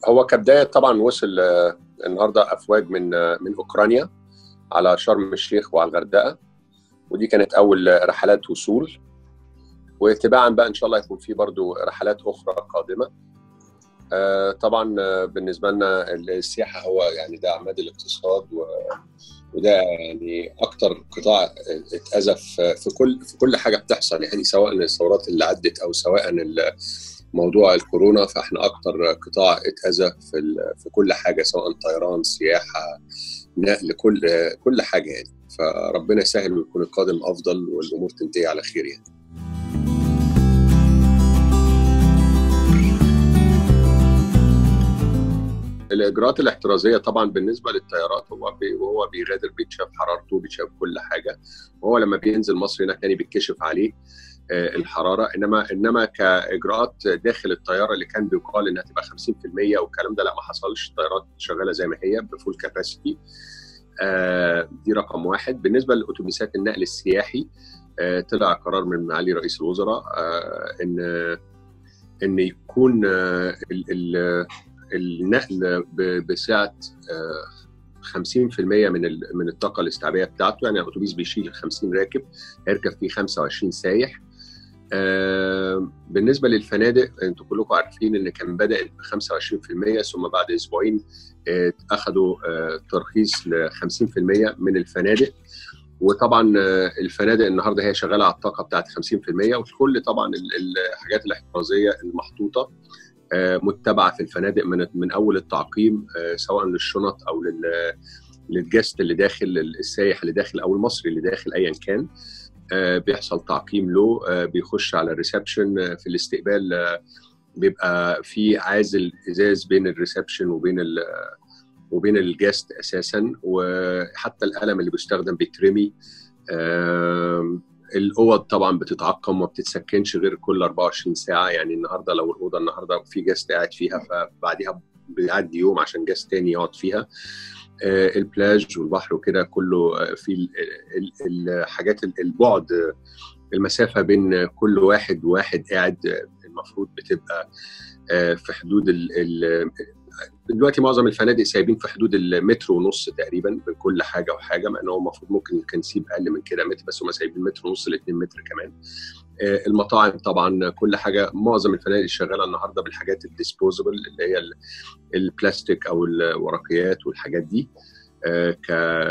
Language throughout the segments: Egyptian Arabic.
هو كبدايه طبعا وصل آه، النهارده افواج من آه، من اوكرانيا على شرم الشيخ وعلى الغردقه ودي كانت اول رحلات وصول وتباعا بقى ان شاء الله يكون في برضو رحلات اخرى قادمه آه، طبعا آه، بالنسبه لنا السياحه هو يعني ده عماد الاقتصاد و- وده يعني اكتر قطاع اتاذى في في كل في كل حاجه بتحصل يعني سواء الثورات اللي عدت او سواء ال- موضوع الكورونا فاحنا اكتر قطاع اتاذى في ال- في كل حاجه سواء طيران سياحه نقل كل كل حاجه يعني فربنا يسهل ويكون القادم افضل والامور تنتهي على خير يعني الاجراءات الاحترازيه طبعا بالنسبه للطيارات هو بي وهو بيغادر بيتشاف حرارته بيتشاف كل حاجه وهو لما بينزل مصر هنا تاني بيتكشف عليه آه، الحراره انما انما كاجراءات داخل الطياره اللي كان بيقال انها تبقى 50% والكلام ده لا ما حصلش الطيارات شغاله زي ما هي بفول كاباسيتي دي رقم واحد بالنسبه لاتوبيسات النقل السياحي آه، طلع قرار من معالي رئيس الوزراء آه، ان ان يكون آه، ال- ال- النقل ب- بسعه آه، 50% من ال- من الطاقه الاستيعابيه بتاعته يعني الاتوبيس بيشيل 50 راكب هيركب فيه 25 سايح آه، بالنسبه للفنادق انتوا كلكم عارفين ان كان بدا ب 25% ثم بعد اسبوعين آه، اخذوا آه، ترخيص ل 50% من الفنادق وطبعا آه، الفنادق النهارده هي شغاله على الطاقه بتاعت 50% وكل طبعا ال- الحاجات الاحترازيه المحطوطه آه، متبعه في الفنادق من من اول التعقيم آه، سواء للشنط او لل للجست اللي داخل السايح اللي داخل او المصري اللي داخل ايا كان آه، بيحصل تعقيم له آه، بيخش على الريسبشن آه، في الاستقبال آه، بيبقى في عازل ازاز بين الريسبشن وبين ال وبين الجاست اساسا وحتى القلم اللي بيستخدم بيترمي آم، الاوض طبعا بتتعقم وما بتتسكنش غير كل 24 ساعه يعني النهارده لو الاوضه النهارده في جاست قاعد فيها فبعديها بيعدي يوم عشان جاست تاني يقعد فيها آه، البلاج والبحر وكده كله آه، في ال- ال- الحاجات ال- البعد آه، المسافه بين كل واحد وواحد قاعد آه، المفروض بتبقى آه، في حدود ال ال دلوقتي معظم الفنادق سايبين في حدود المتر ونص تقريبا بين كل حاجه وحاجه مع ان هو المفروض ممكن كان يسيب اقل من كده متر بس هم سايبين متر ونص ل 2 متر كمان آه، المطاعم طبعا كل حاجه معظم الفنادق شغاله النهارده بالحاجات الديسبوزبل اللي هي ال- البلاستيك او الورقيات والحاجات دي آه، ك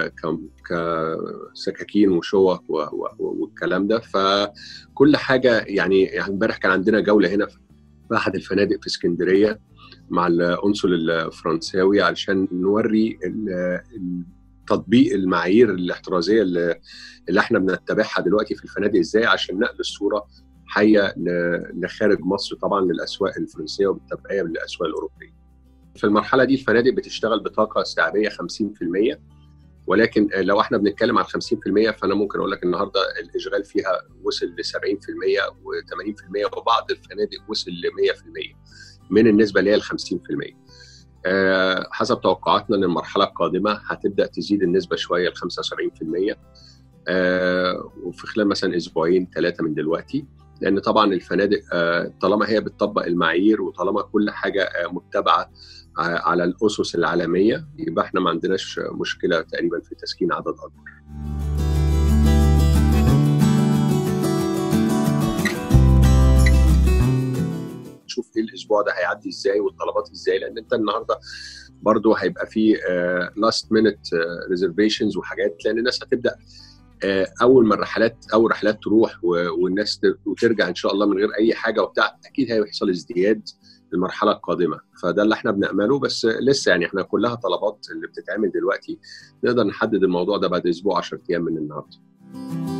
ك كسكاكين وشوك و- و- والكلام ده فكل حاجه يعني يعني امبارح كان عندنا جوله هنا في احد الفنادق في اسكندريه مع القنصل الفرنساوي علشان نوري ال- تطبيق المعايير الاحترازيه اللي, اللي احنا بنتبعها دلوقتي في الفنادق ازاي عشان نقل الصوره حيه ل- لخارج مصر طبعا للاسواق الفرنسيه وبالتبعيه للاسواق الاوروبيه. في المرحله دي الفنادق بتشتغل بطاقه استيعابيه 50% ولكن لو احنا بنتكلم عن 50% فانا ممكن اقول لك النهارده الاشغال فيها وصل ل 70% و80% وبعض الفنادق وصل ل 100% من النسبه اللي هي ال 50%. آه، حسب توقعاتنا ان المرحله القادمه هتبدا تزيد النسبه شويه ل 75% آه، وفي خلال مثلا اسبوعين ثلاثه من دلوقتي لان طبعا الفنادق آه، طالما هي بتطبق المعايير وطالما كل حاجه آه، متبعه ع- على الاسس العالميه يبقى احنا ما عندناش مشكله تقريبا في تسكين عدد اكبر. نشوف ايه الاسبوع ده هيعدي ازاي والطلبات ازاي لان انت النهارده برضو هيبقى في لاست مينت ريزرفيشنز وحاجات لان الناس هتبدا آه، اول ما الرحلات اول رحلات تروح و- والناس ت- وترجع ان شاء الله من غير اي حاجه وبتاع اكيد هيحصل ازدياد المرحله القادمه فده اللي احنا بنامله بس لسه يعني احنا كلها طلبات اللي بتتعمل دلوقتي نقدر نحدد الموضوع ده بعد اسبوع 10 ايام من النهارده